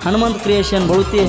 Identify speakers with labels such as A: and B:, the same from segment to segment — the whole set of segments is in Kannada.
A: ಹನುಮಂತ್ ಕ್ರಿಯೇಷನ್ ಬಳುತಿ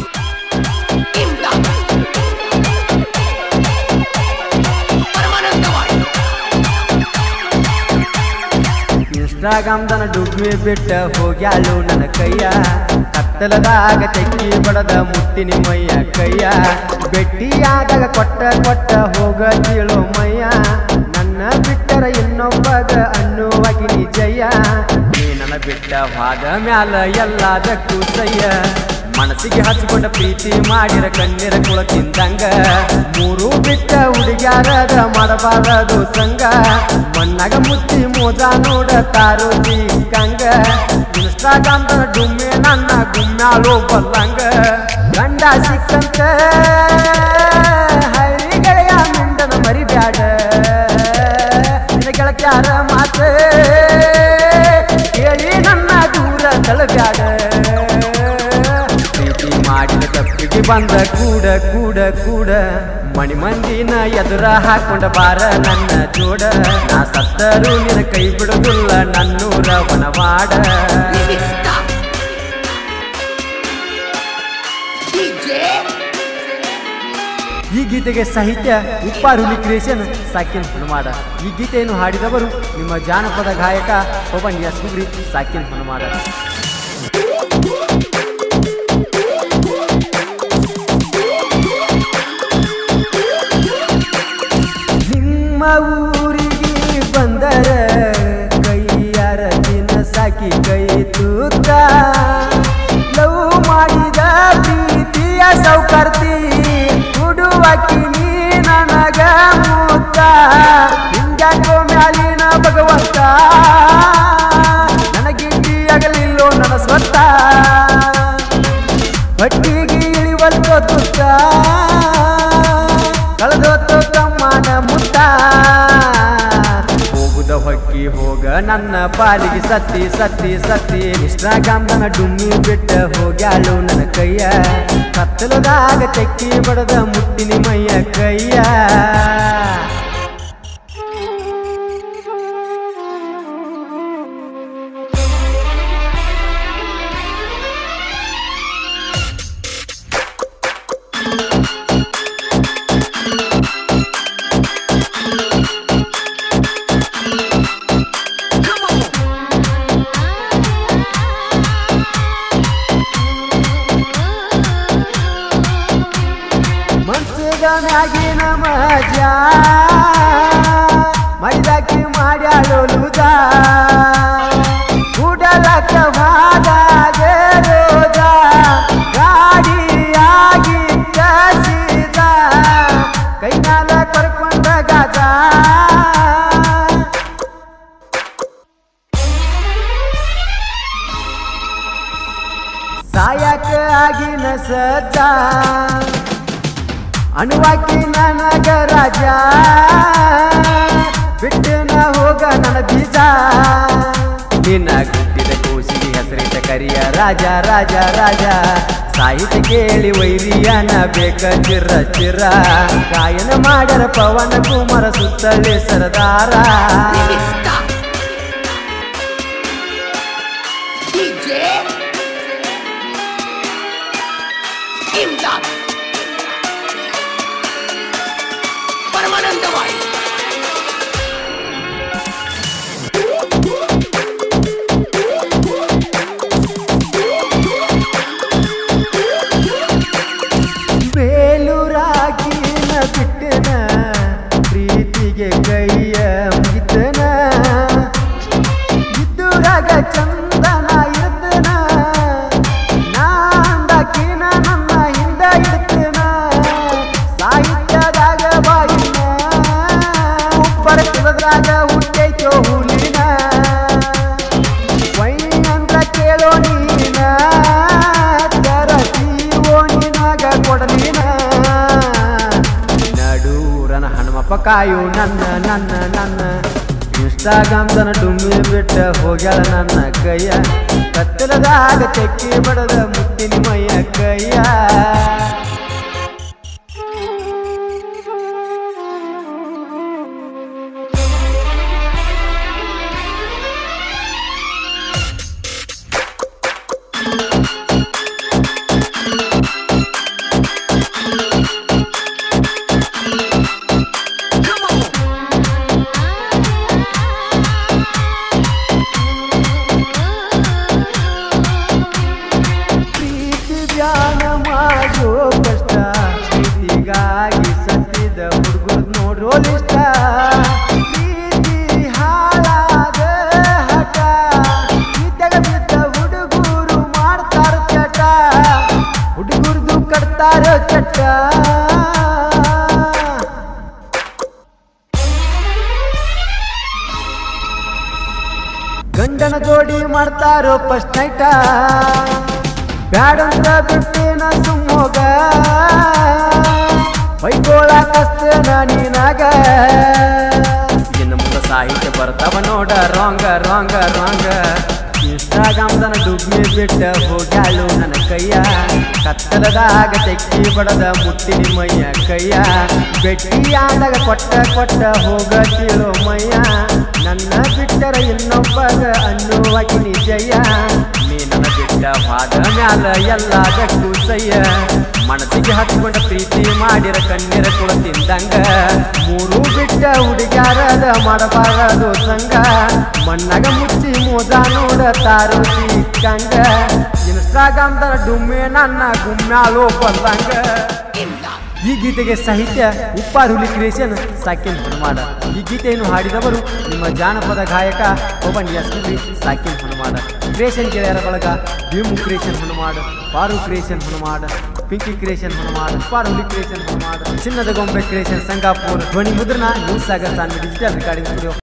B: ಇನ್ಸ್ಟಾಗ್ರಾಮ್ದನ ಡುಗ್ಮಿ ಬಿಟ್ಟ ಹೋಗ್ಯಾಳು ನನ್ನ ಕೈಯ ಕತ್ತಲದಾಗ ತೆಕ್ಕಿ ಬಡದ ಮುಟ್ಟಿನ ಮೈಯ ಕೈಯ ಭೆಟ್ಟಿಯಾದಾಗ ಕೊಟ್ಟ ಕೊಟ್ಟ ಹೋಗತಿಳು ಮೈಯ ನನ್ನ ಬಿಟ್ಟರ ಇನ್ನೊಬ್ಬಗ ಅನ್ನುವಾಗಿ ನಿಜಯ್ಯ ನೀ ನನ್ನ ಬಿಟ್ಟ ಹೋದ ಮ್ಯಾಲ ಎಲ್ಲದಕ್ಕೂ ಸಯ್ಯ ಮನಸ್ಸಿಗೆ ಹಚ್ಕೊಂಡ ಪ್ರೀತಿ ಮಾಡಿರ ಕಣ್ಣೀರ ಕುಳ ತಿಂದಂಗ ಮೂರು ಬಿಟ್ಟ ಹುಡುಗ್ಯಾರದ ಮಾಡಬಾರದು ಸಂಗ ಮಣ್ಣಾಗ ಮುತ್ತಿ ಮೋಜ ನೋಡ ತಾರು ಕಂಗ ಇನ್ಸ್ಟಾಗ್ರಾಮ್ದ ಡುಮ್ಮೆ ನನ್ನ ಗುಮ್ಯಾಳು ಬಲ್ಲಂಗ ಗಂಡ ಸಿಕ್ಕಂತ ಹರಿಗೆಳೆಯ ಮಿಂಡನ ಮರಿಬ್ಯಾಡ ನಿನ್ನ ಗೆಳತ್ಯಾರ ಮಾತ ಕೇಳಿ ನನ್ನ ದೂರ ತಳಬ್ಯಾಡ ಪ್ರೀತಿ ಮಾಡಿದ ತಪ್ಪಿಗೆ ಬಂದ ಕೂಡ ಕೂಡ ಕೂಡ ಮಣಿ ಮಂದಿನ ಎದುರ ಹಾಕೊಂಡ ಬಾರ ನನ್ನ ಜೋಡ ನಾ ಸತ್ತರು ನಿನ್ನ ಕೈ ಬಿಡುದಿಲ್ಲ ನನ್ನೂರ ವನವಾಡ ಈ ಗೀತೆಗೆ ಸಾಹಿತ್ಯ ಉಪ್ಪಾರುಲಿ ಕ್ರಿಯೇಷನ್ ಸಾಕಿನ್ ಹನುಮಾಡ ಈ ಗೀತೆಯನ್ನು ಹಾಡಿದವರು ನಿಮ್ಮ ಜಾನಪದ ಗಾಯಕ ಪವನ್ ಯಸ್ಗುಗ್ರಿ ಸಾಕಿನ್ ಹನುಮಾಡ ನಿಮ್ಮ ಊರಿಗೆ ಬಂದರ ಕೈಯಾರ ದಿನ ಸಾಕಿ ಕೈ ತೂತ ಲವ್ ಮಾಡಿದ ಪ್ರೀತಿಯ ಸೌಕರ್ತಿ ಹುಡುವಕ್ಕಿ ನೀ ನನಗ ಮೂತ ಹಿಂಗ್ಯಾಕೋ ಮ್ಯಾಲಿನ ಭಗವಂತ ನನಗಿಂಡಿ ಆಗಲಿಲ್ಲೋ ನನ್ನ ಸ್ವತ್ತ ಹೊಟ್ಟಿಗೆ ಇಳಿವಲ್ಕೋ ತುತ್ತ ಕಳೆದೋತು ತಮ್ಮನ ಮುತ್ತ ಹೋಗುದ ಹೊಕ್ಕಿ ಹೋಗ ನನ್ನ ಪಾಲಿಗೆ ಸತ್ತಿ ಸತ್ತಿ ಸತ್ತಿ ಇನ್ಸ್ಟಾಗ್ರಾಮ್ದನ ಡುಮ್ಮಿ ಬಿಟ್ಟ ಹೋಗ್ಯಾಳು ನನ್ನ ಕೈಯ ಕತ್ತಲದಾಗ ತೆಕ್ಕಿ ಬಡದ ಮುಟ್ಟಿನ ಮೈಯ ಕೈಯ ಮನ್ಸಿಗ ಮ್ಯಾಗಿನ ಮಜಾ ಮೈದಾಕಿ ಮಾಡ್ಯಾಳು ಲೂಜ ಕೂಡಲಕ್ಕ ಬಾದಾಗ ರೋಜ ಗಾಡಿಯಾಗಿ ಕಸಿದ ಕೈನಾಲ ಕರ್ಕೊಂಡ ಗಾಜ ಸಾಯಕ ಆಗಿನ ಸಜ್ಜ ಅಣುವಾಕಿ ನನಗ ರಾಜ ಬಿಟ್ಟನ ಹೋಗ ನನ್ನ ಬೀಜ ನಿನ್ನ ಹುಟ್ಟಿದ ಕೂಸಿಗೆ ಹೆಸರಿಟ್ಟ ಕರಿಯ ರಾಜ ರಾಜ ರಾಜ ಸಾಹಿತ್ಯ ಕೇಳಿ ವೈರಿಯನ ಬೇಕ ಚಿರ ಚಿರ ಗಾಯನ ಮಾಡ್ಯಾರ ಪವನ ಕುಮಾರ ಸುತ್ತಳೆ ಸರದಾರ
C: ಪರಮಾನಂದವಾಯಿ
B: ಬೇಲೂರಾಗಿನ ಬಿಟ್ಟನ ಪ್ರೀತಿಗೆ ಕೈಯ ಮುಗಿತನ ಇದ್ದುರಾಗ ಚಂದನ ಇರ್ತನ ನಾಂದಾಕಿನ ನನ್ನ ಹಿಂದ ಇಡ್ತನ ಸಾಹಿತ್ಯದಾಗ ಬಾಯಿನ ಉಪ್ಪರ ಕುಲದ್ರಾಗ ಹುಟ್ಟೈತೋ ಹುಲಿನ ವೈ ಅಂದ್ರ ಕೇಳೋ ನೀನ ತರತೀವೋ ನಿನಗ ಕೊಡಲಿನ ನಡೂರನ ಹನುಮಪ್ಪ ಕಾಯು ನನ್ನ ನನ್ನ ನನ್ನ ಇನ್ಸ್ಟಾಗ್ರಾಮ್ದನ ಡುಮ್ಮಿ ಬಿಟ್ಟ ಹೋಗ್ಯಾಳ ನನ್ನ ಕೈಯ ಕತ್ತಲದಾಗ ತೆಕ್ಕಿ ಬಡದ ಮುತ್ತಿನ ಮೈಯ ಕೈಯ ಸೋಲಿಷ್ಟ ಪ್ರೀತಿ ಹಾಳಾದ ಹಠ ಇದ್ದಾಗ ಬಿದ್ದ ಹುಡುಗರು ಮಾಡ್ತಾರ ಚಟ ಹುಡುಗರ್ದು ಕಟ್ತಾರ ಚಟ ಗಂಡನ ಜೋಡಿ ಮಾಡ್ತಾರೋ ಫಸ್ಟ್ ನೈಟ ಬ್ಯಾಡಂತ ಬಿಟ್ಟೇನ ಸುಮ್ಮೋಗ ಬೈಗೋಳ ಕಸ್ತೇನ ನೀನಾಗ ಇನ್ನು ಮುಂದೆ ಸಾಹಿತ್ಯ ಬರ್ತಾವ ನೋಡ ರಾಂಗ ರಾಂಗ ರಾಂಗ ಇನ್ಸ್ಟಾಗ್ರಾಮ್ದನ ಡುಗ್ಮಿ ಬಿಟ್ಟ ಹೋಗ್ಯಾಳು ನನ್ನ ಕೈಯ ಕತ್ತಲದಾಗ ತೆಕ್ಕಿ ಬಡದ ಮುಟ್ಟಿನಿ ಮೈಯ ಕೈಯ ಬೆಟ್ಟಿಯಾದಾಗ ಕೊಟ್ಟ ಕೊಟ್ಟ ಹೋಗತಿಳು ಮೈಯ ನನ್ನ ಬಿಟ್ಟರ ಇನ್ನೊಬ್ಬಗ ಅನ್ನುವಾಕಿ ನಿಜಯ್ಯ ನೀ ನನ್ನ ಬಿಟ್ಟ ವಾದ ಮ್ಯಾಲ ಎಲ್ಲದಕ್ಕೂ ಸಯ್ಯ ಮನಸ್ಸಿಗೆ ಹತ್ಕೊಂಡ ಪ್ರೀತಿ ಮಾಡಿರ ಕಣ್ಣೀರ ಕುಳ ತಿಂದಂಗ ಮೂರು ಬಿಟ್ಟ ಹುಡುಗ್ಯಾರದ ಮಾಡಬಾರದು ಸಂಗ ಮಣ್ಣಾಗ ಮುಚ್ಚಿ ಮೋದ ನೋಡತಾರು ಸಿಕ್ಕಂಗ ಇನ್ಸ್ಟಾಗ್ರಾಮ್ದ ಡುಮ್ಮೆ ನನ್ನ ಗುಮ್ಮ್ಯಾಳೋ ಬಂದಂಗ ಈ ಗೀತೆಗೆ ಸಾಹಿತ್ಯ ಉಪ್ಪಾರ್ ಹುಲಿ ಕ್ರಿಯೇಷನ್ ಸಾಕಿನ್ ಹನುಮಾಡ ಈ ಗೀತೆಯನ್ನು ಹಾಡಿದವರು ನಿಮ್ಮ ಜಾನಪದ ಗಾಯಕ ಪವನ್ ಎಸ್ಪಿ ಸಾಕಿನ್ ಹನುಮಾಡ ಕ್ರಿಯೇಷನ್ ಗೆಳೆಯರ ಬಳಗ Bhimu creation Hanumada Paru creation Hanumada Pinki creation Hanumada Uppar Huli creation Hanumada ಚಿನ್ನದ ಗೊಂಬೆ ಕ್ರಿಯೇಷನ್ ಸಂಗಾಪುರ್ ಧ್ವನಿ ಮುದ್ರಣ news Sagar Sanvi digital recording studio